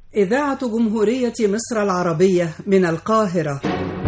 إذاعة جمهورية مصر العربية من القاهرة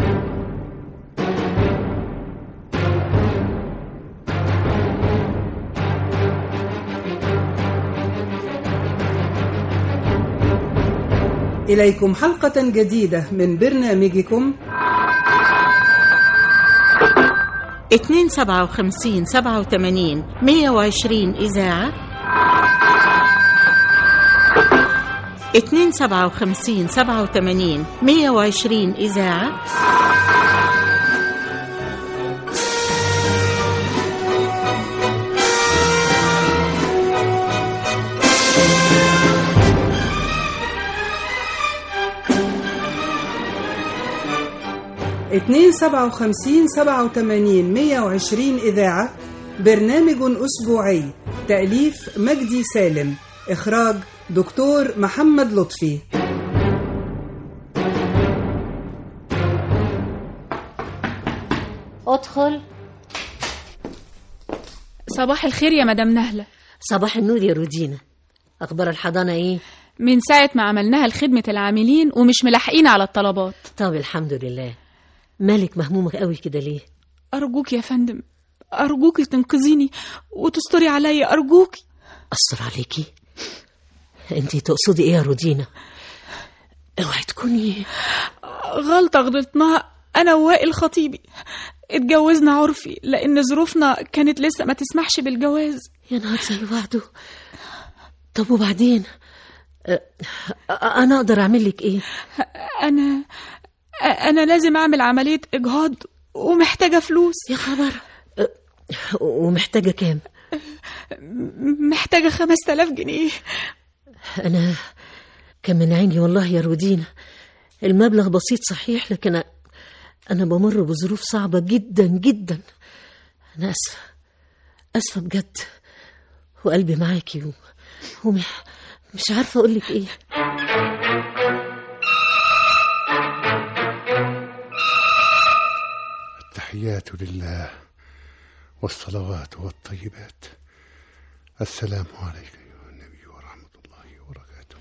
إليكم حلقة جديدة من برنامجكم اتنين سبعة وخمسين سبعة وثمانين مية وعشرين إذاعة اتنين سبعة وخمسين سبعة وثمانين مية وعشرين إذاعة اتنين سبعة وخمسين سبعة وثمانين مية وعشرين إذاعة برنامج أسبوعي تأليف مجدي سالم إخراج دكتور محمد لطفي ادخل صباح الخير يا مدام نهلة صباح النور يا رودينا اخبار الحضانه ايه من ساعة ما عملناها لخدمة العاملين ومش ملاحقين على الطلبات طب الحمد لله مالك مهمومه قوي كده ليه أرجوك يا فندم أرجوك تنقذيني وتستري عليا أرجوك اثر عليكي انتي تقصدي ايه يا رودينا اوعي تكوني غلطة غلطناها أنا ووائل خطيبي اتجوزنا عرفي لأن ظروفنا كانت لسه ما تسمحش بالجواز يا نهار زي بعضه طب وبعدين أه، انا اقدر اعمل لك ايه أنا أنا لازم أعمل عملية إجهاض ومحتاجة فلوس يا خبر أه، ومحتاجه كام محتاجة خمس تلاف جنيه انا كان من عيني والله يا رودينا المبلغ بسيط صحيح لكن أ- انا بمر بظروف صعبه جدا جدا انا اسفه اسفه بجد وقلبي معاكي و... ومش مش عارفه اقول لك ايه التحيات لله والصلوات والطيبات السلام عليك أيها النبي ورحمة الله وبركاته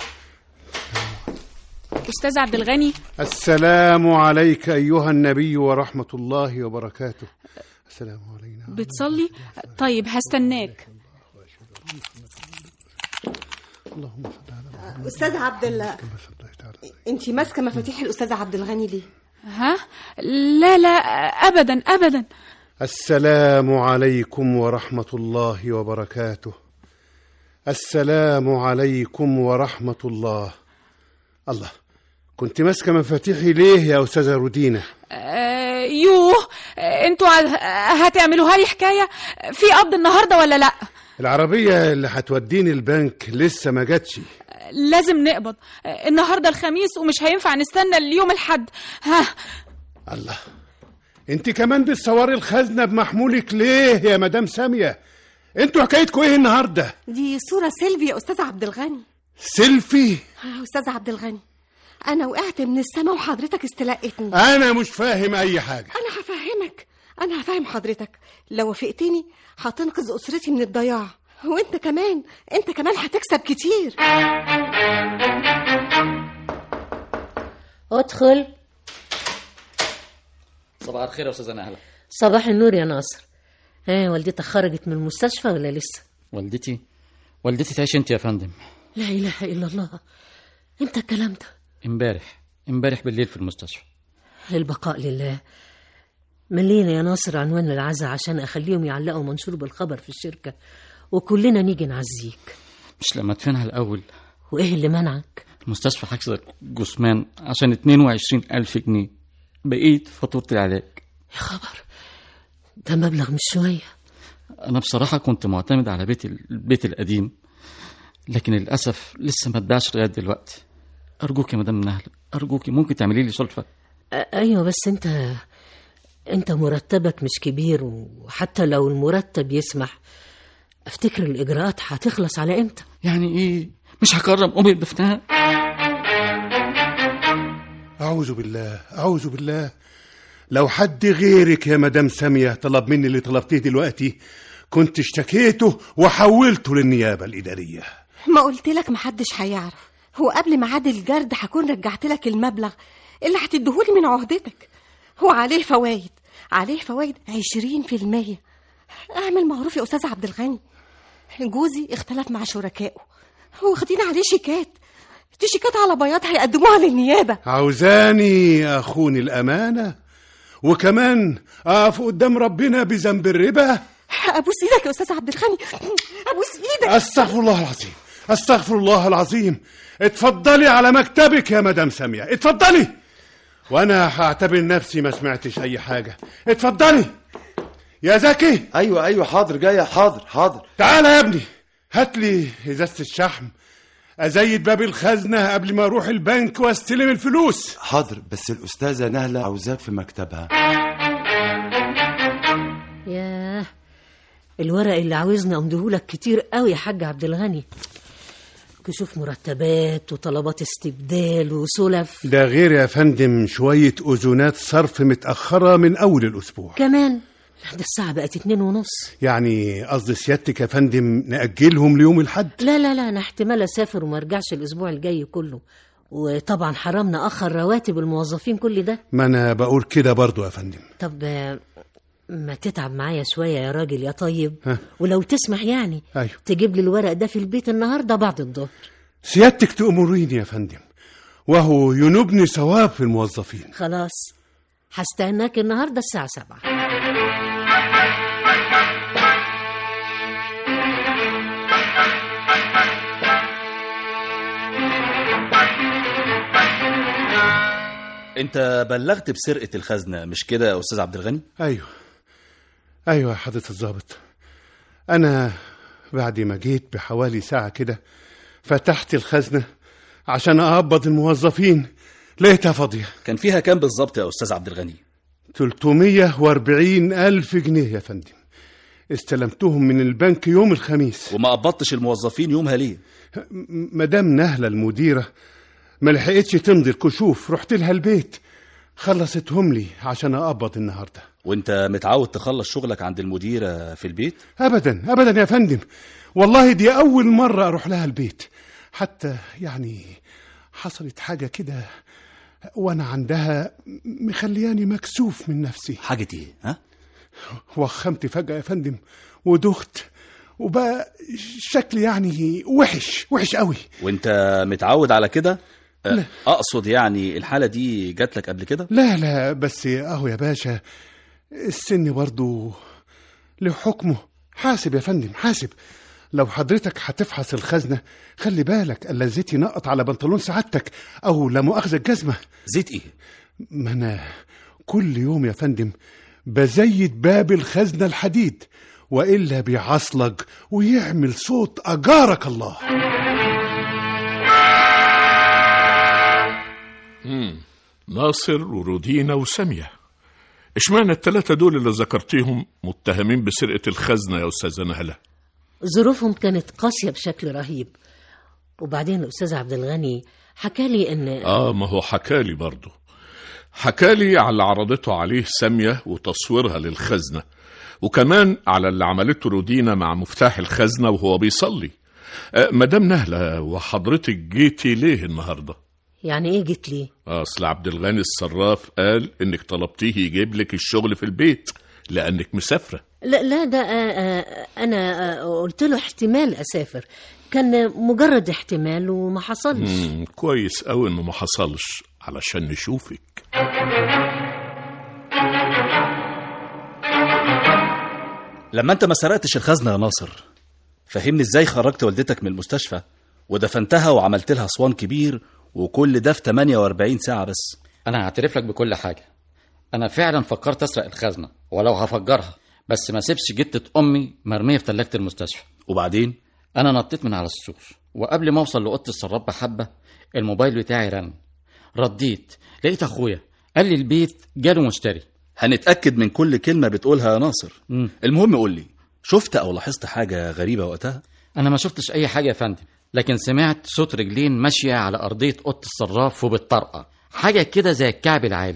أستاذ عبد الغني السلام عليك أيها النبي ورحمة الله وبركاته السلام علينا بتصلي؟ طيب هستناك اللهم صل على محمد استاذ عبد الله كما صليت على سيدنا انت ماسكه مفاتيح الاستاذ عبد الغني ليه ها؟ لا لا أبدا أبدا السلام عليكم ورحمة الله وبركاته السلام عليكم ورحمة الله الله كنت ماسكة مفاتيحي ليه يا أستاذة رودينا آه، يوه آه، انتوا ع- هتعملوها لي حكاية في قبض النهاردة ولا لا العربية اللي هتوديني البنك لسه ما جاتش لازم نقبض آه، النهاردة الخميس ومش هينفع نستنى اليوم الحد ها الله انت كمان بتصوري الخزنة بمحمولك ليه يا مدام سامية انتوا حكايتكم ايه النهاردة دي صوره سيلفي يا استاذ عبد الغني سيلفي آه، استاذ عبد الغني انا وقعت من السما وحضرتك استلقتني انا مش فاهم اي حاجة انا هفهمك انا هفهم حضرتك لو وافقتني هتنقذ اسرتي من الضياع وانت كمان انت كمان هتكسب كتير ادخل صباح الخير يا استاذه نهله صباح النور يا ناصر ها والدتك خرجت من المستشفى ولا لسه والدتي والدتي تعيش انت يا فندم لا اله الا الله امتى الكلام ده امبارح امبارح بالليل في المستشفى البقاء لله ملينا يا ناصر عنوان العزاء عشان اخليهم يعلقوا منشور بالخبر في الشركه وكلنا نيجي نعزيك مش لما ادفنها الاول وايه اللي منعك المستشفى حجز جثمان عشان 22 ألف جنيه بقيت فاتورة العلاج يا خبر ده مبلغ مش شويه أنا بصراحة كنت معتمد على بيتي البيت القديم لكن للأسف لسه ما اتباعش لغاية دلوقتي أرجوك يا مدام نهل أرجوك ممكن تعملي لي سلفة أ- ايوه بس انت انت مرتبك مش كبير وحتى لو المرتب يسمح افتكر الاجراءات هتخلص على امتى يعني إيه مش هكرم أمي بدفنها أعوذ بالله أعوذ بالله لو حد غيرك يا مدام سامية طلب مني اللي طلبتيه دلوقتي كنت اشتكيته وحولته للنيابة الإدارية ما قلت لك محدش هيعرف هو قبل ميعاد الجرد هكون رجعت لك المبلغ اللي هتديهولي من عهدتك هو عليه فوايد عليه فوايد عشرين في المية اعمل معروف يا أستاذ عبد الغني جوزي اختلف مع شركائه واخدين عليه شيكات دي شيكات على بياض هيقدموها للنيابة عاوزاني اخوني الامانه وكمان اقف قدام ربنا بذنب الربا ابوس ايدك يا استاذ عبد الغني ابوس ايدك استغفر الله العظيم استغفر الله العظيم اتفضلي على مكتبك يا مدام سامية اتفضلي وانا هعتبر نفسي ما سمعتش اي حاجة اتفضلي يا زكي ايوه ايوه حاضر جايه حاضر حاضر تعالى يا ابني هات لي ازازة الشحم ازيد باب الخزنة قبل ما اروح البنك واستلم الفلوس حاضر بس الاستاذه نهله عاوزاك في مكتبها ياه الورق اللي عاوزني امضيهولك كتير قوي يا حاج عبد الغني كشوف مرتبات وطلبات استبدال وسلف ده غير يا فندم شوية أذونات صرف متأخرة من أول الأسبوع كمان ده الساعة بقت اتنين ونص يعني قصد سيادتك يا فندم نأجلهم ليوم الحد لا لا لا أنا احتمال أسافر وما أرجعش الأسبوع الجاي كله وطبعا حرام نأخر رواتب الموظفين كل ده ما أنا بقول كده برضو يا فندم طب آه، ما تتعب معايا شوية يا راجل يا طيب ها. ولو تسمح يعني أيوه تجيب لي الورق ده في البيت النهاردة بعد الظهر سيادتك تأمريني يا فندم وهو ينوبني ثواب في الموظفين خلاص هستناك النهاردة الساعة سبعة انت بلغت بسرقه الخزنه مش كده يا استاذ عبد الغني أيوه أيوه يا حضرة الضابط أنا بعد ما جيت بحوالي ساعة كده فتحت الخزنة عشان أقبض الموظفين لقيتها فاضية كان فيها كام بالظبط يا استاذ عبد الغني 340 ألف جنيه يا فندم استلمتهم من البنك يوم الخميس وما قبضتش الموظفين يومها ليه م- مدام نهلة المديرة ما لحقتش تمضي الكشوف رحت لها البيت خلصتهم لي عشان أقبض النهاردة وانت متعود تخلص شغلك عند المديره في البيت أبدا أبدا يا فندم والله دي أول مرة أروح لها البيت حتى يعني حصلت حاجة كده وأنا عندها مخلياني مكسوف من نفسي حاجه ايه ها وخمت فجأة يا فندم ودخت وبقى شكلي يعني وحش وحش قوي وانت متعود على كده أه، اقصد يعني الحاله دي جات لك قبل كده لا لا بس اهو يا باشا السن برضو له حكمه حاسب يا فندم حاسب لو حضرتك هتفحص الخزنة خلي بالك الا زيت ينقط على بنطلون سعادتك او لا مؤاخذة الجزمة زيت ايه ما انا كل يوم يا فندم بزيد باب الخزنة الحديد وإلا بيعصلج ويعمل صوت أجارك الله مم. ناصر ورودينا وسامية اشمعنى التلاتة دول اللي ذكرتيهم متهمين بسرقة الخزنة يا أستاذة نهلة ظروفهم كانت قاسية بشكل رهيب وبعدين الأستاذ عبد الغني حكالي إن آه ما هو حكالي برضه حكالي على اللي عرضته عليه سامية وتصويرها للخزنة وكمان على اللي عملته رودينا مع مفتاح الخزنة وهو بيصلي آه مدام نهلة وحضرتك جيتي ليه النهارده؟ يعني إيه جيت لي اصل عبد الغني الصراف قال انك طلبتيه يجيب لك الشغل في البيت لانك مسافره لا لا ده آه، آه، أنا آه، قلت له احتمال أسافر كان مجرد احتمال وما حصلش مم، كويس قوي انه ما حصلش علشان نشوفك لما انت ما سرقتش الخزنه يا ناصر فهمني ازاي خرجت والدتك من المستشفى ودفنتها وعملت لها صوان كبير وكل ده في 48 ساعه بس انا هعترف لك بكل حاجه انا فعلا فكرت اسرق الخزنه ولو هفجرها بس ما سيبش جتة امي مرميه في ثلاجه المستشفى وبعدين انا نطيت من على السور وقبل ما اوصل لاوضه السراب بحبه الموبايل بتاعي رن رديت لقيت اخويا قال لي البيت جاله مشتري هنتاكد من كل كلمه بتقولها يا ناصر مم. المهم قول لي شفت او لاحظت حاجه غريبه وقتها انا ما شفتش اي حاجه يا فندم لكن سمعت صوت رجلين ماشيه على ارضيه اوضه الصراف وبالطرقه حاجه كده زي الكعب العالي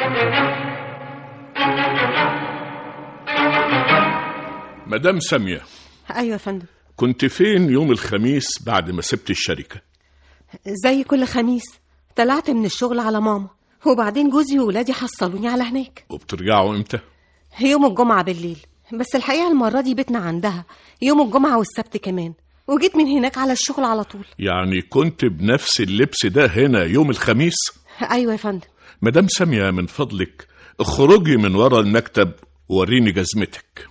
مدام ساميه ايوه يا فندم كنت فين يوم الخميس بعد ما سبت الشركه زي كل خميس طلعت من الشغل على ماما وبعدين جوزي وولادي حصلوني على هناك وبترجعوا امتى يوم الجمعة بالليل بس الحقيقة المرة دي بيتنا عندها يوم الجمعة والسبت كمان وجيت من هناك على الشغل على طول يعني كنت بنفس اللبس ده هنا يوم الخميس أيوة يا فندم مدام سامية من فضلك اخرجي من ورا المكتب ووريني جزمتك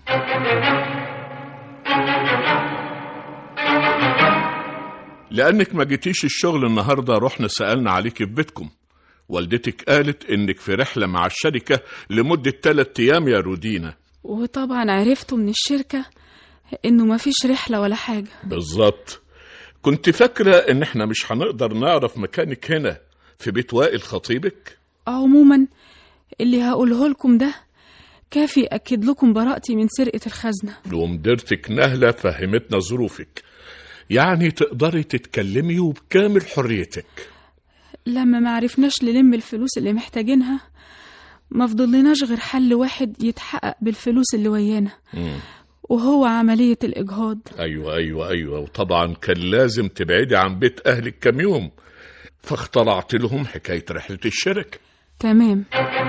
لأنك ما جيتيش الشغل النهاردة رحنا سألنا عليك في بيتكم والدتك قالت إنك في رحلة مع الشركة لمدة ثلاثة أيام يا رودينا وطبعا عرفتوا من الشركة إنه مفيش رحلة ولا حاجة بالظبط كنت فاكرة إن إحنا مش هنقدر نعرف مكانك هنا في بيت وائل خطيبك عموما اللي هقوله لكم ده كافي يأكد لكم براءتي من سرقة الخزنة ومديرتك نهلة فهمتنا ظروفك يعني تقدري تتكلمي وبكامل حريتك لما ما عرفناش نلم الفلوس اللي محتاجينها ما فضلناش غير حل واحد يتحقق بالفلوس اللي ويانا مم. وهو عملية الإجهاض أيوة أيوة أيوة وطبعا كان لازم تبعدي عن بيت أهلك كام يوم فاخترعت لهم حكاية رحلة الشركة تمام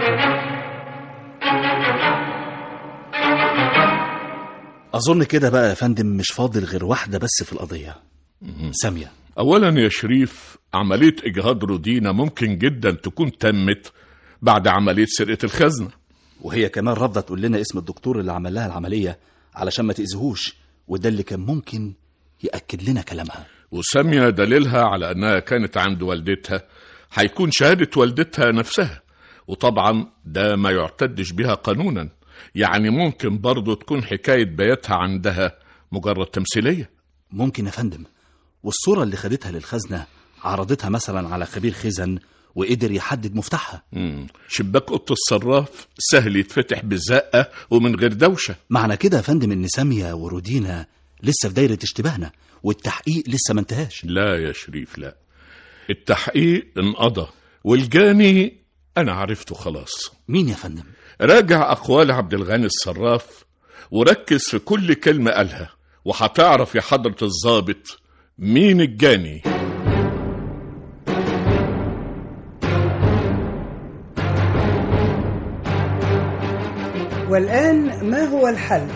أظن كده بقى يا فندم مش فاضل غير واحدة بس في القضية سامية أولا يا شريف عملية إجهاض رودينا ممكن جدا تكون تمت بعد عملية سرقة الخزنة وهي كمان رافضة تقول لنا اسم الدكتور اللي عمل لها العملية علشان ما تأذيهوش وده اللي كان ممكن يأكد لنا كلامها وسامية دليلها على أنها كانت عند والدتها هيكون شهادة والدتها نفسها وطبعا ده ما يعتدش بها قانونا يعني ممكن برضه تكون حكاية بياتها عندها مجرد تمثيلية ممكن يا فندم والصورة اللي خدتها للخزنة عرضتها مثلا على خبير خزن وقدر يحدد مفتاحها مم. شباك أوضة الصراف سهل يتفتح بالزقة ومن غير دوشة معنى كده يا فندم ان سامية ورودينا لسه في دايرة اشتباهنا والتحقيق لسه ما انتهاش لا يا شريف لا التحقيق انقضى والجاني أنا عرفته خلاص مين يا فندم راجع أقوال عبد الغني الصراف وركز في كل كلمة قالها وهتعرف يا حضرة الضابط مين الجاني والآن ما هو الحل؟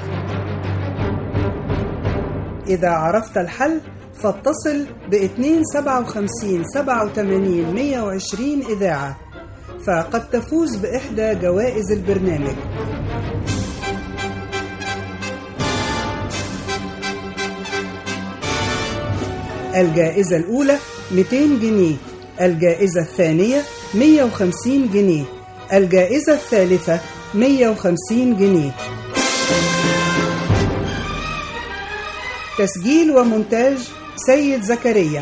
إذا عرفت الحل فاتصل ب 257 87 120 إذاعة فقد تفوز بإحدى جوائز البرنامج الجائزة الأولى 200 جنيه الجائزة الثانية 150 جنيه الجائزة الثالثة 150 جنيه تسجيل ومونتاج سيد زكريا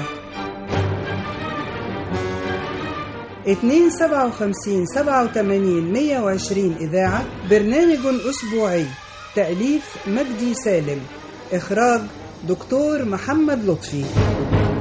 257 87 120 إذاعة برنامج أسبوعي تأليف مجدي سالم إخراج دكتور محمد لطفي